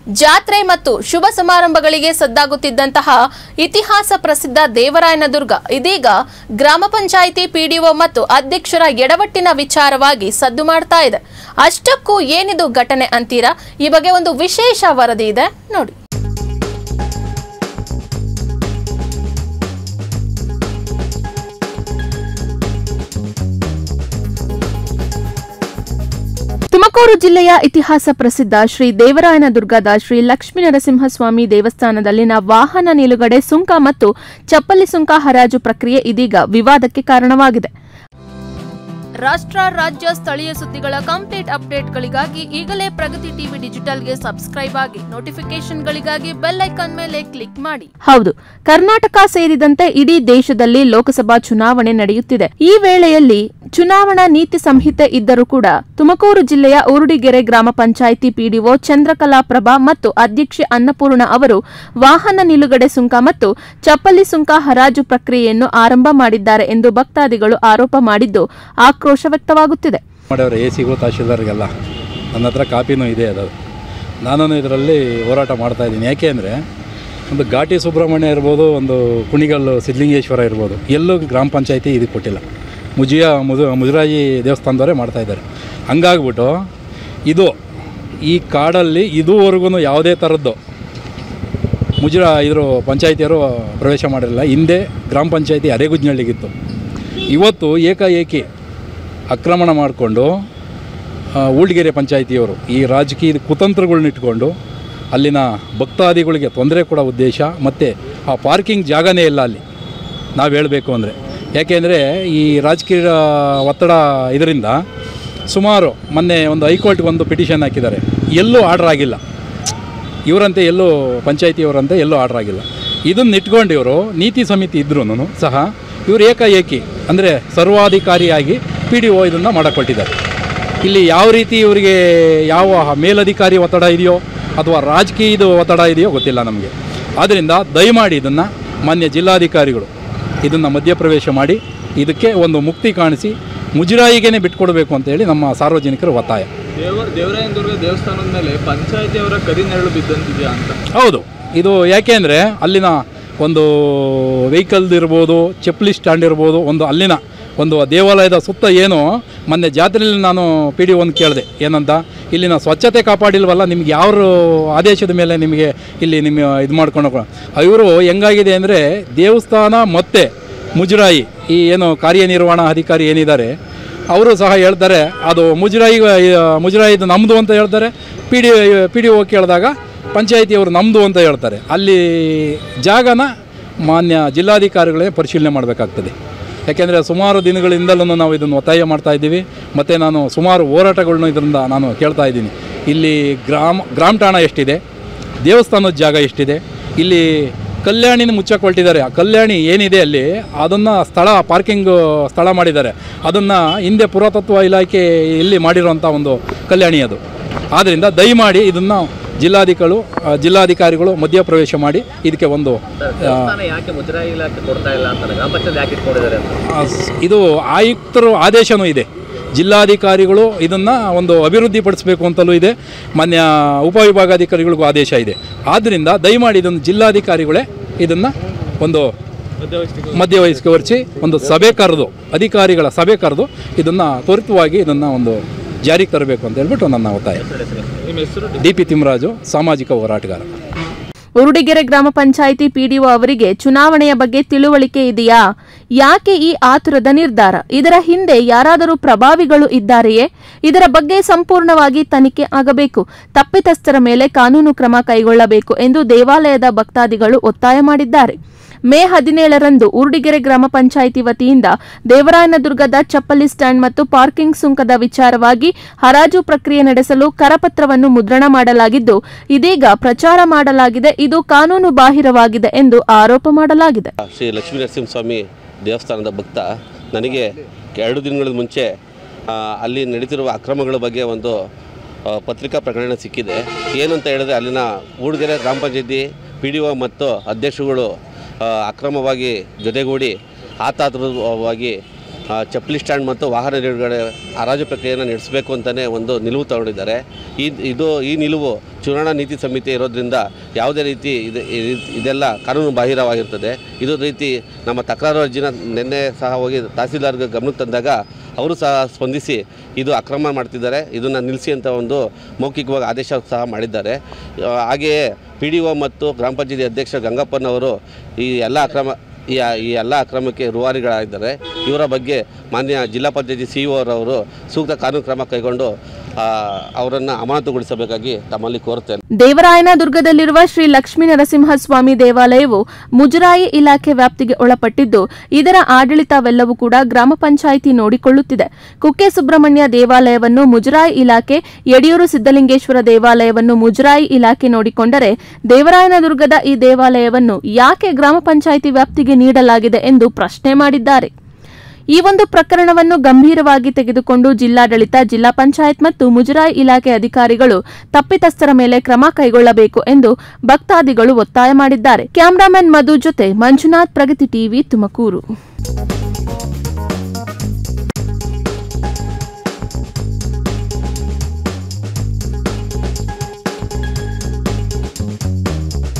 ಜಾತ್ರೆ ಮತ್ತು ಶುಭ ಸಮಾರಂಭಗಳಿಗೆ ಸದ್ದಾಗುತ್ತಿದ್ದಂತಹ ಇತಿಹಾಸ ಪ್ರಸಿದ್ಧ ದೇವರಾಯನದುರ್ಗ ಇದೀಗ ಗ್ರಾಮ ಪಂಚಾಯಿತಿ ಪಿಡಿಒ ಮತ್ತು ಅಧ್ಯಕ್ಷರ ಎಡವಟ್ಟಿನ ವಿಚಾರವಾಗಿ ಸದ್ದು ಮಾಡ್ತಾ ಇದೆ ಅಷ್ಟಕ್ಕೂ ಏನಿದು ಘಟನೆ ಅಂತೀರಾ ಈ ಬಗ್ಗೆ ಒಂದು ವಿಶೇಷ ವರದಿ ಇದೆ ನೋಡಿ ತುಮಕೂರು ಜಿಲ್ಲೆಯ ಇತಿಹಾಸ ಪ್ರಸಿದ್ಧ ಶ್ರೀ ದೇವರಾಯನದುರ್ಗದ ಶ್ರೀ ಲಕ್ಷ್ಮೀ ನರಸಿಂಹಸ್ವಾಮಿ ದೇವಸ್ಥಾನದಲ್ಲಿನ ವಾಹನ ನಿಲುಗಡೆ ಸುಂಕ ಮತ್ತು ಚಪ್ಪಲಿ ಸುಂಕ ಹರಾಜು ಪ್ರಕ್ರಿಯೆ ಇದೀಗ ವಿವಾದಕ್ಕೆ ಕಾರಣವಾಗಿದೆ ರಾಷ್ಟ್ರ ರಾಜ್ಯ ಸ್ಥಳೀಯ ಸುದ್ದಿಗಳ ಕಂಪ್ಲೀಟ್ ಅಪ್ಡೇಟ್ಗಳಿಗಾಗಿ ಈಗಲೇ ಪ್ರಗತಿ ಟಿವಿ ಡಿಜಿಟಲ್ಗೆ ಸಬ್ಸ್ಕ್ರೈಬ್ ಆಗಿ ನೋಟಿಫಿಕೇಶನ್ಗಳಿಗಾಗಿ ಬೆಲ್ ಐಕಾನ್ ಮೇಲೆ ಕ್ಲಿಕ್ ಮಾಡಿ ಹೌದು ಕರ್ನಾಟಕ ಸೇರಿದಂತೆ ಇಡೀ ದೇಶದಲ್ಲಿ ಲೋಕಸಭಾ ಚುನಾವಣೆ ನಡೆಯುತ್ತಿದೆ ಈ ವೇಳೆಯಲ್ಲಿ ಚುನಾವಣಾ ನೀತಿ ಸಂಹಿತೆ ಇದ್ದರೂ ಕೂಡ ತುಮಕೂರು ಜಿಲ್ಲೆಯ ಊರುಡಿಗೆರೆ ಗ್ರಾಮ ಪಂಚಾಯಿತಿ ಪಿಡಿಒ ಚಂದ್ರಕಲಾ ಪ್ರಭಾ ಮತ್ತು ಅಧ್ಯಕ್ಷೆ ಅನ್ನಪೂರ್ಣ ಅವರು ವಾಹನ ನಿಲುಗಡೆ ಸುಂಕ ಮತ್ತು ಚಪ್ಪಲಿ ಸುಂಕ ಹರಾಜು ಪ್ರಕ್ರಿಯೆಯನ್ನು ಆರಂಭ ಮಾಡಿದ್ದಾರೆ ಎಂದು ಭಕ್ತಾದಿಗಳು ಆರೋಪ ಮಾಡಿದ್ದು ಆಕ್ರೋಶ ವ್ಯಕ್ತವಾಗುತ್ತಿದೆ ಮಾಡ್ಯವ್ರೆ ಎ ಸಿಗೂ ತಹಶೀಲ್ದಾರ್ಗೆಲ್ಲ ನನ್ನ ಹತ್ರ ಕಾಪಿನೂ ಇದೆ ಅದು ನಾನು ಇದರಲ್ಲಿ ಹೋರಾಟ ಮಾಡ್ತಾ ಇದ್ದೀನಿ ಯಾಕೆ ಅಂದರೆ ಒಂದು ಘಾಟಿ ಸುಬ್ರಹ್ಮಣ್ಯ ಇರ್ಬೋದು ಒಂದು ಕುಣಿಗಲ್ಲು ಸಿದ್ಧಲಿಂಗೇಶ್ವರ ಇರ್ಬೋದು ಎಲ್ಲೂ ಗ್ರಾಮ ಪಂಚಾಯತಿ ಇದಕ್ಕೆ ಕೊಟ್ಟಿಲ್ಲ ಮುಜಿಯ ಮುಜು ಮುಜರಾಯಿ ದೇವಸ್ಥಾನದವರೇ ಮಾಡ್ತಾ ಇದ್ದಾರೆ ಹಂಗಾಗ್ಬಿಟ್ಟು ಇದು ಈ ಕಾಡಲ್ಲಿ ಇದುವರೆಗೂ ಯಾವುದೇ ಥರದ್ದು ಮುಜುರ ಇದ್ರ ಪಂಚಾಯತಿಯವರು ಪ್ರವೇಶ ಮಾಡಿರಲಿಲ್ಲ ಹಿಂದೆ ಗ್ರಾಮ ಪಂಚಾಯತಿ ಅರೆಗುಜ್ನಳ್ಳಿಗಿತ್ತು ಇವತ್ತು ಏಕಾಏಕಿ ಆಕ್ರಮಣ ಮಾಡಿಕೊಂಡು ಊಳ್ಗೆರೆ ಪಂಚಾಯಿತಿಯವರು ಈ ರಾಜಕೀಯ ಕುತಂತ್ರಗಳನ್ನ ಇಟ್ಕೊಂಡು ಅಲ್ಲಿನ ಭಕ್ತಾದಿಗಳಿಗೆ ತೊಂದರೆ ಕೊಡೋ ಉದ್ದೇಶ ಮತ್ತು ಆ ಪಾರ್ಕಿಂಗ್ ಜಾಗನೇ ಇಲ್ಲ ಅಲ್ಲಿ ನಾವು ಹೇಳಬೇಕು ಅಂದರೆ ಯಾಕೆಂದರೆ ಈ ರಾಜಕೀಯ ಒತ್ತಡ ಇದರಿಂದ ಸುಮಾರು ಮೊನ್ನೆ ಒಂದು ಹೈಕೋರ್ಟ್ಗೆ ಒಂದು ಪಿಟಿಷನ್ ಹಾಕಿದ್ದಾರೆ ಎಲ್ಲೂ ಆರ್ಡ್ರ್ ಆಗಿಲ್ಲ ಇವರಂತೆ ಎಲ್ಲೂ ಪಂಚಾಯತಿಯವರಂತೆ ಎಲ್ಲೂ ಆರ್ಡ್ರ್ ಆಗಿಲ್ಲ ಇದನ್ನು ಇಟ್ಕೊಂಡು ಇವರು ನೀತಿ ಸಮಿತಿ ಇದ್ರೂ ಸಹ ಇವರು ಏಕಾಏಕಿ ಅಂದರೆ ಸರ್ವಾಧಿಕಾರಿಯಾಗಿ ಪಿ ಡಿ ಒ ಇದನ್ನು ಮಾಡಿಕೊಟ್ಟಿದ್ದಾರೆ ಇಲ್ಲಿ ಯಾವ ರೀತಿ ಇವರಿಗೆ ಯಾವ ಮೇಲಧಿಕಾರಿ ಒತ್ತಡ ಇದೆಯೋ ಅಥವಾ ರಾಜಕೀಯದ ಒತ್ತಡ ಇದೆಯೋ ಗೊತ್ತಿಲ್ಲ ನಮಗೆ ಆದ್ದರಿಂದ ದಯಮಾಡಿ ಇದನ್ನು ಮಾನ್ಯ ಜಿಲ್ಲಾಧಿಕಾರಿಗಳು ಇದನ್ನು ಮಧ್ಯಪ್ರವೇಶ ಮಾಡಿ ಇದಕ್ಕೆ ಒಂದು ಮುಕ್ತಿ ಕಾಣಿಸಿ ಮುಜರಾಯಿಗೇನೆ ಬಿಟ್ಕೊಡ್ಬೇಕು ಅಂತೇಳಿ ನಮ್ಮ ಸಾರ್ವಜನಿಕರ ಒತ್ತಾಯ ದೇವ ದೇವರಾಯನದುರ್ಗ ದೇವಸ್ಥಾನದ ಮೇಲೆ ಪಂಚಾಯತಿಯವರ ಕರಿ ನೆರಳು ಬಿದ್ದಂತಿದೆಯಾ ಅಂತ ಹೌದು ಇದು ಯಾಕೆ ಅಂದರೆ ಅಲ್ಲಿನ ಒಂದು ವೆಹಿಕಲ್ದು ಇರ್ಬೋದು ಚಪ್ಪಲಿ ಸ್ಟ್ಯಾಂಡ್ ಇರ್ಬೋದು ಒಂದು ಅಲ್ಲಿನ ಒಂದು ದೇವಾಲಯದ ಸುತ್ತ ಏನು ಮೊನ್ನೆ ಜಾತ್ರೆಯಲ್ಲಿ ನಾನು ಪಿ ಡಿ ಒಂದು ಕೇಳಿದೆ ಏನಂತ ಇಲ್ಲಿನ ಸ್ವಚ್ಛತೆ ಕಾಪಾಡಿಲ್ವಲ್ಲ ನಿಮ್ಗೆ ಯಾವ ಆದೇಶದ ಮೇಲೆ ನಿಮಗೆ ಇಲ್ಲಿ ನಿಮ್ಮ ಇದು ಮಾಡ್ಕೊಂಡು ಇವರು ಹೆಂಗಾಗಿದೆ ಅಂದರೆ ದೇವಸ್ಥಾನ ಮತ್ತು ಮುಜರಾಯಿ ಈ ಏನು ಕಾರ್ಯನಿರ್ವಹಣಾ ಅಧಿಕಾರಿ ಏನಿದ್ದಾರೆ ಅವರು ಸಹ ಹೇಳ್ತಾರೆ ಅದು ಮುಜರಾಯಿ ಮುಜರಾಯಿದು ನಮ್ಮದು ಅಂತ ಹೇಳ್ತಾರೆ P D P D O ಕೇಳಿದಾಗ ಪಂಚಾಯತಿಯವರು ನಮ್ಮದು ಅಂತ ಹೇಳ್ತಾರೆ ಅಲ್ಲಿ ಜಾಗನ ಮಾನ್ಯ ಜಿಲ್ಲಾಧಿಕಾರಿಗಳೇ ಪರಿಶೀಲನೆ ಮಾಡಬೇಕಾಗ್ತದೆ ಯಾಕೆಂದರೆ ಸುಮಾರು ದಿನಗಳಿಂದಲೂ ನಾವು ಇದನ್ನು ಒತ್ತಾಯ ಮಾಡ್ತಾ ಇದ್ದೀವಿ ಮತ್ತು ನಾನು ಸುಮಾರು ಹೋರಾಟಗಳನ್ನ ಇದರಿಂದ ನಾನು ಕೇಳ್ತಾ ಇದ್ದೀನಿ ಇಲ್ಲಿ ಗ್ರಾಮ ಗ್ರಾಮ ಠಾಣ ಎಷ್ಟಿದೆ ದೇವಸ್ಥಾನದ ಜಾಗ ಎಷ್ಟಿದೆ ಇಲ್ಲಿ ಕಲ್ಯಾಣಿನ ಮುಚ್ಚಕ್ಕೆ ಹೊರಟಿದ್ದಾರೆ ಆ ಕಲ್ಯಾಣಿ ಏನಿದೆ ಅಲ್ಲಿ ಅದನ್ನು ಸ್ಥಳ ಪಾರ್ಕಿಂಗ್ ಸ್ಥಳ ಮಾಡಿದ್ದಾರೆ ಅದನ್ನು ಹಿಂದೆ ಪುರಾತತ್ವ ಇಲಾಖೆ ಇಲ್ಲಿ ಮಾಡಿರುವಂಥ ಒಂದು ಕಲ್ಯಾಣಿ ಅದು ಆದ್ದರಿಂದ ದಯಮಾಡಿ ಇದನ್ನು ಜಿಲ್ಲಾಧಿಕಾರಿಗಳು ಆ, ಜಿಲ್ಲಾಧಿಕಾರಿಗಳು ಮಧ್ಯಪ್ರವೇಶ ಮಾಡಿ ಇದಕ್ಕೆ ಒಂದು ಆ, ಯಾಕೆ ಮುಜರಾಯಿ ಇಲಾಖೆ ಕೊಡ್ತಾ ಇಲ್ಲ ಅಂತ ಗ್ರಾಮ ಪಂಚಾಯತ್ ಯಾಕೆ ಇಟ್ಕೊಂಡಿದ್ದಾರೆ ಅಂತ ಆ, ಸ್- ಇದು ಆಯುಕ್ತರು ಆದೇಶನೂ ಇದೆ ಜಿಲ್ಲಾಧಿಕಾರಿಗಳು ಇದನ್ನು ಒಂದು ಅಭಿವೃದ್ಧಿಪಡಿಸಬೇಕು ಅಂತಲೂ ಇದೆ ಮಾನ್ಯ ಉಪವಿಭಾಗಾಧಿಕಾರಿಗಳಿಗೂ ಆದೇಶ ಇದೆ ಆದ್ದರಿಂದ ದಯಮಾಡಿ ಇದನ್ನು ಜಿಲ್ಲಾಧಿಕಾರಿಗಳೇ ಇದನ್ನು ಒಂದು ಮಧ್ಯವಹಿಸಿ ಒಂದು ಸಭೆ ಕರೆದು ಅಧಿಕಾರಿಗಳ ಸಭೆ ಕರೆದು ಇದನ್ನು ತ್ವರಿತವಾಗಿ ಇದನ್ನು ಒಂದು ಜಾರಿಗೆ ತರಬೇಕು ಅಂತ ಹೇಳ್ಬಿಟ್ಟು ನನ್ನ ಒತ್ತಾಯ ನಿಮ್ಮ ಹೆಸರು ಡಿ ಪಿ ತಿಮ್ಮರಾಜು ಸಾಮಾಜಿಕ ಹೋರಾಟಗಾರ ಉರುಡಿಗೆರೆ ಗ್ರಾಮ ಪಂಚಾಯಿತಿ ಪಿಡಿಒ ಅವರಿಗೆ ಚುನಾವಣೆಯ ಬಗ್ಗೆ ತಿಳುವಳಿಕೆ ಇದೆಯಾ ಯಾಕೆ ಈ ಆತುರದ ನಿರ್ಧಾರ ಇದರ ಹಿಂದೆ ಯಾರಾದರೂ ಪ್ರಭಾವಿಗಳು ಇದ್ದಾರೆಯೇ ಇದರ ಬಗ್ಗೆ ಸಂಪೂರ್ಣವಾಗಿ ತನಿಖೆ ಆಗಬೇಕು ತಪ್ಪಿತಸ್ಥರ ಮೇಲೆ ಕಾನೂನು ಕ್ರಮ ಕೈಗೊಳ್ಳಬೇಕು ಎಂದು ದೇವಾಲಯದ ಭಕ್ತಾದಿಗಳು ಒತ್ತಾಯ ಮಾಡಿದ್ದಾರೆ ಮೇ ಹದಿನೇಳರಂದು ಉರುಡಿಗೆರೆ ಗ್ರಾಮ ಪಂಚಾಯಿತಿ ವತಿಯಿಂದ ದೇವರಾಯನದುರ್ಗದ ಚಪ್ಪಲಿ ಸ್ಟ್ಯಾಂಡ್ ಮತ್ತು ಪಾರ್ಕಿಂಗ್ ಸುಂಕದ ವಿಚಾರವಾಗಿ ಹರಾಜು ಪ್ರಕ್ರಿಯೆ ನಡೆಸಲು ಕರಪತ್ರವನ್ನು ಮುದ್ರಣ ಮಾಡಲಾಗಿದ್ದು ಇದೀಗ ಪ್ರಚಾರ ಮಾಡಲಾಗಿದೆ ಇದು ಕಾನೂನು ಬಾಹಿರವಾಗಿದೆ ಎಂದು ಆರೋಪ ಮಾಡಲಾಗಿದೆ ಶ್ರೀ ಲಕ್ಷ್ಮೀ ನರಸಿಂಹಸ್ವಾಮಿ ದೇವಸ್ಥಾನದ ಭಕ್ತ ನನಗೆ ಎರಡು ದಿನಗಳ ಮುಂಚೆ ಆ, ಅಲ್ಲಿ ನಡೀತಿರುವ ಅಕ್ರಮಗಳ ಬಗ್ಗೆ ಒಂದು ಆ, ಪತ್ರಿಕಾ ಪ್ರಕರಣ ಸಿಕ್ಕಿದೆ ಏನು ಅಂತ ಹೇಳಿದ್ರೆ ಅಲ್ಲಿನ ಊಡ್ಗೆರೆ ಗ್ರಾಮ ಪಂಚಾಯತಿ ಪಿ ಡಿ ಒ ಮತ್ತು ಅಧ್ಯಕ್ಷರುಗಳು ಆ, ಅಕ್ರಮವಾಗಿ ಜೊತೆಗೂಡಿ ಆತಾತರವಾಗಿ ಆ, ಚಪ್ಪಲಿ ಸ್ಟ್ಯಾಂಡ್ ಮತ್ತು ವಾಹನ ನಿಲುಗಡೆ ಹರಾಜು ಪ್ರಕ್ರಿಯೆಯನ್ನು ನಡೆಸಬೇಕು ಅಂತಲೇ ಒಂದು ನಿಲುವು ತಗೊಂಡಿದ್ದಾರೆ ಈ ಇದು ಈ ನಿಲುವು ಚುನಾವಣಾ ನೀತಿ ಸಮಿತಿ ಇರೋದ್ರಿಂದ ಯಾವುದೇ ರೀತಿ ಇದು ಇದ್- ಇದೆಲ್ಲ ಕಾನೂನು ಬಾಹಿರವಾಗಿರ್ತದೆ ಇದು ರೀತಿ ನಮ್ಮ ತಕರಾರು ಅರ್ಜಿನ ನಿನ್ನೆ ಸಹ ಹೋಗಿ ತಹಸೀಲ್ದಾರ್ಗೆ ಗಮನಕ್ಕೆ ತಂದಾಗ ಅವರು ಸಹ ಸ್ಪಂದಿಸಿ ಇದು ಅಕ್ರಮ ಮಾಡ್ತಿದ್ದಾರೆ ಇದನ್ನು ನಿಲ್ಲಿಸಿ ಅಂತ ಒಂದು ಮೌಖಿಕವಾಗಿ ಆದೇಶ ಸಹ ಮಾಡಿದ್ದಾರೆ ಆ, ಹಾಗೆಯೇ ಪಿ ಡಿ ಒ ಮತ್ತು ಗ್ರಾಮ ಪಂಚಾಯತಿ ಅಧ್ಯಕ್ಷ ಗಂಗಪ್ಪನವರು ಈ ಎಲ್ಲ ಅಕ್ರಮ ಈ ಈ ಎಲ್ಲ ಅಕ್ರಮಕ್ಕೆ ರೂವಾರಿಗಳಾಗಿದ್ದಾರೆ ಇವರ ಬಗ್ಗೆ ಮಾನ್ಯ ಜಿಲ್ಲಾ ಪಂಚಾಯತಿ ಸಿ ಇ ಅವರವರು ಸೂಕ್ತ ಕಾನೂನು ಕ್ರಮ ಕೈಗೊಂಡು ಅವರನ್ನು ಅಮಾನತುಗೊಳಿಸಬೇಕಾಗಿ ತಮ್ಮಲ್ಲಿ ಕೋರುತ್ತೇನೆ ದೇವರಾಯನದುರ್ಗದಲ್ಲಿರುವ ಶ್ರೀ ಲಕ್ಷ್ಮೀ ನರಸಿಂಹಸ್ವಾಮಿ ದೇವಾಲಯವು ಮುಜರಾಯಿ ಇಲಾಖೆ ವ್ಯಾಪ್ತಿಗೆ ಒಳಪಟ್ಟಿದ್ದು ಇದರ ಆಡಳಿತವೆಲ್ಲವೂ ಕೂಡ ಗ್ರಾಮ ಪಂಚಾಯಿತಿ ನೋಡಿಕೊಳ್ಳುತ್ತಿದೆ ಕುಕ್ಕೆ ಸುಬ್ರಹ್ಮಣ್ಯ ದೇವಾಲಯವನ್ನು ಮುಜರಾಯಿ ಇಲಾಖೆ ಯಡಿಯೂರು ಸಿದ್ದಲಿಂಗೇಶ್ವರ ದೇವಾಲಯವನ್ನು ಮುಜರಾಯಿ ಇಲಾಖೆ ನೋಡಿಕೊಂಡರೆ ದೇವರಾಯನದುರ್ಗದ ಈ ದೇವಾಲಯವನ್ನು ಯಾಕೆ ಗ್ರಾಮ ಪಂಚಾಯಿತಿ ವ್ಯಾಪ್ತಿಗೆ ನೀಡಲಾಗಿದೆ ಎಂದು ಪ್ರಶ್ನೆ ಮಾಡಿದ್ದಾರೆ ಈ ಒಂದು ಪ್ರಕರಣವನ್ನು ಗಂಭೀರವಾಗಿ ತೆಗೆದುಕೊಂಡು ಜಿಲ್ಲಾಡಳಿತ ಜಿಲ್ಲಾ ಪಂಚಾಯತ್ ಮತ್ತು ಮುಜರಾಯಿ ಇಲಾಖೆ ಅಧಿಕಾರಿಗಳು ತಪ್ಪಿತಸ್ಥರ ಮೇಲೆ ಕ್ರಮ ಕೈಗೊಳ್ಳಬೇಕು ಎಂದು ಭಕ್ತಾದಿಗಳು ಒತ್ತಾಯ ಮಾಡಿದ್ದಾರೆ ಕ್ಯಾಮರಾಮನ್ ಮಧು ಜೊತೆ ಮಂಜುನಾಥ್ ಪ್ರಗತಿ ಟಿವಿ ತುಮಕೂರು